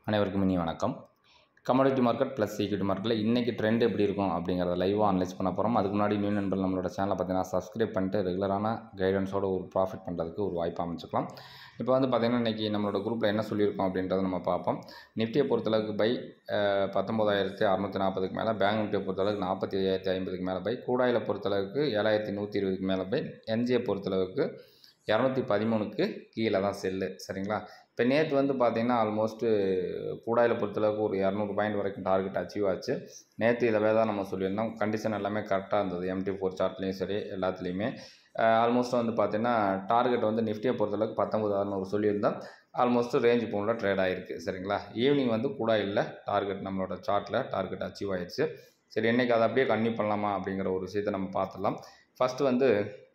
அனைவருக்கும் இனி வணக்கம் கமாடிட்டி மார்க்கெட் ப்ளஸ் ஈக்விட்டி மார்க்கெட்டில் இன்றைக்கி ட்ரெண்ட் எப்படி இருக்கும் அப்படிங்கிறத லைவாக அனலைஸ் பண்ண போகிறோம் அதுக்கு முன்னாடி நியூ நண்பர் நம்மளோட சேனலை பார்த்தீங்கன்னா சப்ஸ்கிரைப் பண்ணிட்டு ரெகுலரான கைடன்ஸோட ஒரு ப்ராஃபிட் பண்ணுறதுக்கு ஒரு வாய்ப்பு அமைச்சுக்கலாம் இப்போ வந்து பார்த்திங்கன்னா இன்றைக்கி நம்மளோட குரூப்பில் என்ன சொல்லியிருக்கோம் அப்படின்றத நம்ம பார்ப்போம் நிஃப்டியை பொறுத்தளவுக்கு பை பத்தொம்போதாயிரத்தி அறநூற்றி நாற்பதுக்கு மேலே பேங்க் நிஃப்டியை பொறுத்தளவுக்கு நாற்பத்தி ஐயாயிரத்தி ஐம்பதுக்கு மேலே பை கூடாயில் பொறுத்தளவுக்கு ஏழாயிரத்தி நூற்றி இருபதுக்கு மேலே பை என்ஜியை பொறுத்தளவுக்கு இரநூத்தி பதிமூணுக்கு கீழே தான் செல்லு சரிங்களா இப்போ நேற்று வந்து பார்த்திங்கன்னா ஆல்மோஸ்ட்டு கூடாயில் பொறுத்தளவுக்கு ஒரு இரநூறு பாயிண்ட் வரைக்கும் டார்கெட் அச்சீவ் ஆச்சு நேற்று இதை தான் நம்ம சொல்லியிருந்தோம் கண்டிஷன் எல்லாமே கரெக்டாக இருந்தது எம்டி ஃபோர் சார்ட்லேயும் சரி எல்லாத்துலேயுமே ஆல்மோஸ்ட் வந்து பார்த்திங்கன்னா டார்கெட் வந்து நிஃப்டியை பொறுத்தளவுக்கு பத்தொம்பது அறநூறு சொல்லியிருந்தோம் ஆல்மோஸ்ட் ரேஞ்ச் போனில் ட்ரேட் ஆகிருக்கு சரிங்களா ஈவினிங் வந்து கூட இல்லை டார்கெட் நம்மளோட சார்ட்டில் டார்கெட் அச்சீவ் ஆயிடுச்சு சரி இன்றைக்கி அதை அப்படியே கன்டினியூ பண்ணலாமா அப்படிங்கிற ஒரு விஷயத்தை நம்ம பார்த்துடலாம் ஃபஸ்ட்டு வந்து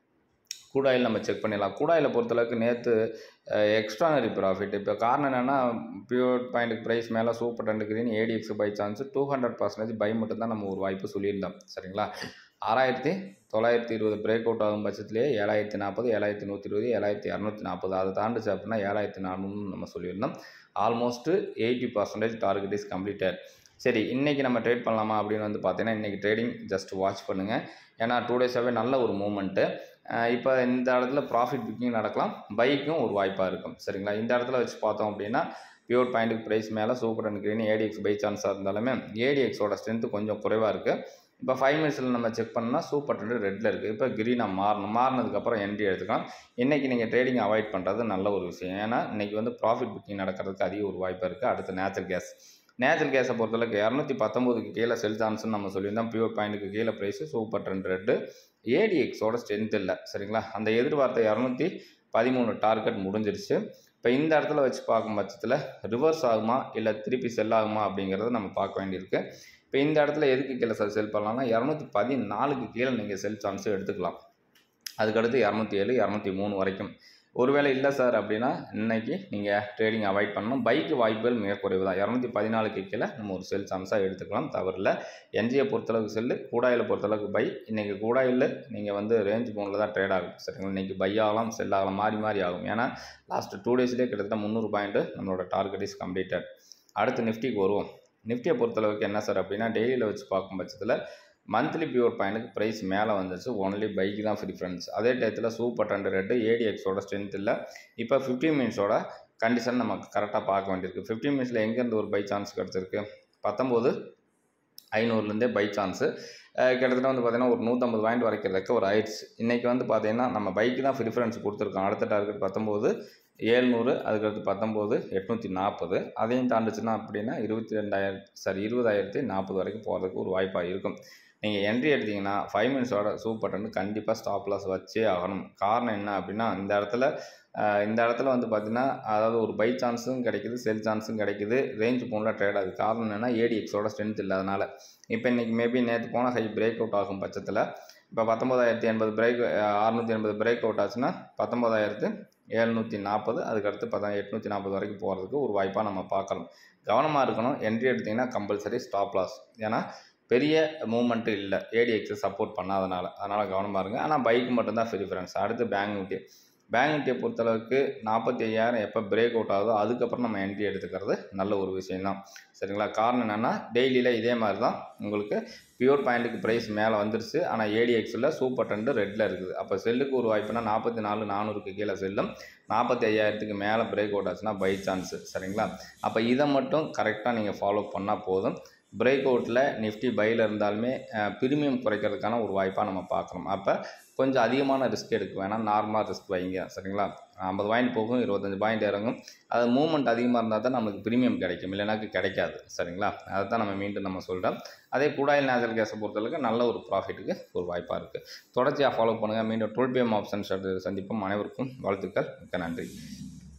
கூடாயில் நம்ம செக் பண்ணிடலாம் கூடாயில் பொறுத்தளவுக்கு நேற்று எக்ஸ்ட்ரானரி ப்ராஃபிட் இப்போ காரணம் என்னென்னா பியூர் பாயிண்ட்டுக்கு ப்ரைஸ் மேலே super ten green ADX buy chance two hundred percentage buy மட்டும் தான் நம்ம ஒரு வாய்ப்பு சொல்லியிருந்தோம் சரிங்களா ஆறாயிரத்தி தொள்ளாயிரத்தி இருபது பிரேக் அவுட் ஆகும் பட்சத்துலேயே ஏழாயிரத்தி நாற்பது ஏழாயிரத்தி நூற்றி இருபது ஏழாயிரத்தி இரநூத்தி நாற்பது அதை தாண்டுச்சு அப்படின்னா ஏழாயிரத்தி நானூறுன்னு நம்ம சொல்லியிருந்தோம் almost eighty percentage target is completed சரி இன்றைக்கி நம்ம ட்ரேட் பண்ணலாமா அப்படின்னு வந்து பார்த்தீங்கன்னா இன்றைக்கி ட்ரேடிங் ஜஸ்ட் வாட்ச் பண்ணுங்கள் ஏன்னா டூ டேஸாகவே நல்ல ஒரு மூமெண்ட்டு இப்போ இந்த இடத்துல ப்ராஃபிட் புக்கிங் நடக்கலாம் பைக்கும் ஒரு வாய்ப்பாக இருக்கும் சரிங்களா இந்த இடத்துல வச்சு பார்த்தோம் அப்படின்னா பியூர் பாயிண்ட்டுக்கு ப்ரைஸ் மேலே super and green ADX buy சான்ஸாக இருந்தாலுமே ஏடிஎக்ஸோட ஸ்ட்ரென்த்து கொஞ்சம் குறைவாக இருக்குது இப்போ ஃபைவ் மினிட்ஸில் நம்ம செக் பண்ணால் சூப்பர் டென்ட் ரெட்டில் இருக்குது இப்போ க்ரீனாக மாறணும் மாறினதுக்கப்புறம் என்ட்ரி எடுத்துக்கலாம் இன்றைக்கி நீங்கள் ட்ரேடிங் அவாய்ட் பண்ணுறது நல்ல ஒரு விஷயம் ஏன்னா இன்றைக்கி வந்து ப்ராஃபிட் புக்கிங் நடக்கிறதுக்கு அதிக ஒரு வாய்ப்பு இருக்குது அடுத்து நேச்சுரல் கேஸ் நேச்சுரல் கேஸை பொறுத்தளவுக்கு இரநூத்தி பத்தொம்போதுக்கு கீழே செல் சான்ஸ்னு நம்ம சொல்லியிருந்தோம் பியூர் பாயிண்ட்டுக்கு கீழே ப்ரைஸு சூப்பர் ட்ரெண்ட் ரெட்டு ஏடிஎக்ஸோட ஸ்ட்ரென்த் இல்லை சரிங்களா அந்த எதிர்பார்த்த இரநூத்தி பதிமூணு டார்கெட் முடிஞ்சிருச்சு இப்போ இந்த இடத்துல வச்சு பார்க்கும் பட்சத்தில் ரிவர்ஸ் ஆகுமா இல்லை திருப்பி செல் ஆகுமா அப்படிங்கிறத நம்ம பார்க்க வேண்டியிருக்கு இப்போ இந்த இடத்துல எதுக்கு கீழே சார் செல் பண்ணலாம்னா இரநூத்தி பதினாலுக்கு கீழே நீங்கள் செல் சான்ஸு எடுத்துக்கலாம் அதுக்கடுத்து இரநூத்தி ஏழு இரநூத்தி மூணு வரைக்கும் ஒருவேளை இல்லை சார் அப்படின்னா இன்றைக்கி நீங்கள் ட்ரேடிங் அவாய்ட் பண்ணணும் பைக்கு வாய்ப்புகள் மிக குறைவு தான் இரநூத்தி பதினாலுக்கு கீழே நம்ம ஒரு செல் சான்ஸாக எடுத்துக்கலாம் தவறில்ல என்ஜியை பொறுத்தளவுக்கு செல்லு கூடாயில் பொறுத்தளவுக்கு பை இன்றைக்கி கூடாயில் நீங்கள் வந்து ரேஞ்ச் போனில் தான் ட்ரேட் ஆகும் சரிங்களா இன்றைக்கி பை ஆகலாம் செல் ஆகலாம் மாறி மாறி ஆகும் ஏன்னா லாஸ்ட் டூ டேஸ்லேயே கிட்டத்தட்ட முந்நூறு பாயிண்ட்டு நம்மளோட டார்கெட் இஸ் கம்ப்ளீட்டட் அடுத்து நிஃப்டிக்கு வருவோம் நிஃப்டியை பொறுத்தளவுக்கு என்ன சார் அப்படின்னா டெய்லியில் வச்சு பார்க்கும் பட்சத்தில் மந்த்லி பியூர் பாயிண்ட்டுக்கு ப்ரைஸ் மேலே வந்துச்சு ஒன்லி பைக்கு தான் ப்ரிஃபரன்ஸ் அதே டயத்தில் சூப்பர் டென் ரெட்டு ஏடிஎக்ஸோட ஸ்ட்ரென்த் இல்லை இப்போ ஃபிஃப்டீன் மினிட்ஸோட கண்டிஷன் நமக்கு கரெக்டாக பார்க்க வேண்டியிருக்கு ஃபிஃப்டீன் மினிட்ஸில் எங்கேருந்து ஒரு பை சான்ஸ் கிடச்சிருக்கு பத்தொம்போது ஐநூறுலேருந்தே பை சான்ஸு கிட்டத்தட்ட வந்து பார்த்திங்கன்னா ஒரு நூற்றம்பது பாயிண்ட் வரைக்கும் ரெக்கவர் ஆயிடுச்சு இன்றைக்கி வந்து பார்த்திங்கன்னா நம்ம பைக்கு தான் ப்ரிஃபரன்ஸ் கொடுத்துருக்கோம் அடுத்த டார்கெட் பத்தொம்போது ஏழ்நூறு அதுக்கடுத்து பத்தொம்போது எட்நூற்றி நாற்பது அதையும் தாண்டுச்சுன்னா அப்படின்னா இருபத்தி ரெண்டாயிரத்தி சாரி இருபதாயிரத்தி நாற்பது வரைக்கும் போகிறதுக்கு ஒரு வாய்ப்பாக இருக்கும் நீங்கள் என்ட்ரி எடுத்திங்கன்னா ஃபைவ் மினிட்ஸோட சூப்பர் டன்னு கண்டிப்பாக ஸ்டாப் லாஸ் வச்சே ஆகணும் காரணம் என்ன அப்படின்னா இந்த இடத்துல இந்த இடத்துல வந்து பார்த்திங்கன்னா அதாவது ஒரு பை சான்ஸும் கிடைக்குது செல் சான்ஸும் கிடைக்குது ரேஞ்ச் போனில் ட்ரேட் ஆகுது காரணம் என்னென்னா ஏடிஎக்ஸோட ஸ்ட்ரென்த் இல்லாதனால இப்போ இன்றைக்கி மேபி நேற்று போன ஹை பிரேக் அவுட் ஆகும் பட்சத்தில் இப்போ பத்தொம்போதாயிரத்தி எண்பது பிரேக் அறுநூற்றி எண்பது பிரேக் அவுட் ஆச்சுன்னா பத்தொம்போதாயிரத்து எழுநூற்றி நாற்பது அதுக்கடுத்து பார்த்தா எட்நூற்றி நாற்பது வரைக்கும் போகிறதுக்கு ஒரு வாய்ப்பாக நம்ம பார்க்கலாம் கவனமாக இருக்கணும் என்ட்ரி எடுத்திங்கன்னா கம்பல்சரி ஸ்டாப் லாஸ் ஏன்னா பெரிய மூமெண்ட்டு இல்லை ஏடிஎக்ஸை சப்போர்ட் பண்ணாதனால அதனால் கவனமாக இருங்க ஆனால் பைக் மட்டும்தான் ப்ரிஃபரன்ஸ் அடுத்து பேங்க் நிஃப்டி பேங்க் நிஃப்டியை பொறுத்தளவுக்கு நாற்பத்தி ஐயாயிரம் எப்போ பிரேக் அவுட் ஆகுதோ அதுக்கப்புறம் நம்ம என்ட்ரி எடுத்துக்கிறது நல்ல ஒரு விஷயந்தான் சரிங்களா காரணம் என்னென்னா டெய்லியில் இதே மாதிரி தான் உங்களுக்கு பியூர் பாயிண்ட்டுக்கு ப்ரைஸ் மேலே வந்துருச்சு ஆனால் ஏடிஎக்ஸில் சூப்பர் டெண்டு ரெட்டில் இருக்குது அப்போ செல்லுக்கு ஒரு வாய்ப்புனா நாற்பத்தி நாலு நானூறுக்கு கீழே செல்லும் நாற்பத்தி ஐயாயிரத்துக்கு மேலே பிரேக் அவுட் ஆச்சுன்னா பை சான்ஸு சரிங்களா அப்போ இதை மட்டும் கரெக்டாக நீங்கள் ஃபாலோ பண்ணால் போதும் பிரேக் அவுட்டில் நிஃப்டி பையில் இருந்தாலுமே ப்ரீமியம் குறைக்கிறதுக்கான ஒரு வாய்ப்பாக நம்ம பார்க்குறோம் அப்போ கொஞ்சம் அதிகமான ரிஸ்க் எடுக்க வேணாம் நார்மலாக ரிஸ்க் வைங்க சரிங்களா ஐம்பது பாயிண்ட் போகும் இருபத்தஞ்சி பாயிண்ட் இறங்கும் அது மூவ்மெண்ட் அதிகமாக இருந்தால் தான் நம்மளுக்கு ப்ரீமியம் கிடைக்கும் இல்லைனாக்கு கிடைக்காது சரிங்களா அதை தான் நம்ம மீண்டும் நம்ம சொல்கிறோம் அதே கூடாயில் நேச்சுரல் கேஸை பொறுத்தளவுக்கு நல்ல ஒரு ப்ராஃபிட்டுக்கு ஒரு வாய்ப்பாக இருக்குது தொடர்ச்சியாக ஃபாலோ பண்ணுங்கள் மீண்டும் டுவெல் பிஎம் ஆப்ஷன் சந்திப்போம் அனைவருக்கும் வாழ்த்துக்கள் மிக்க நன்றி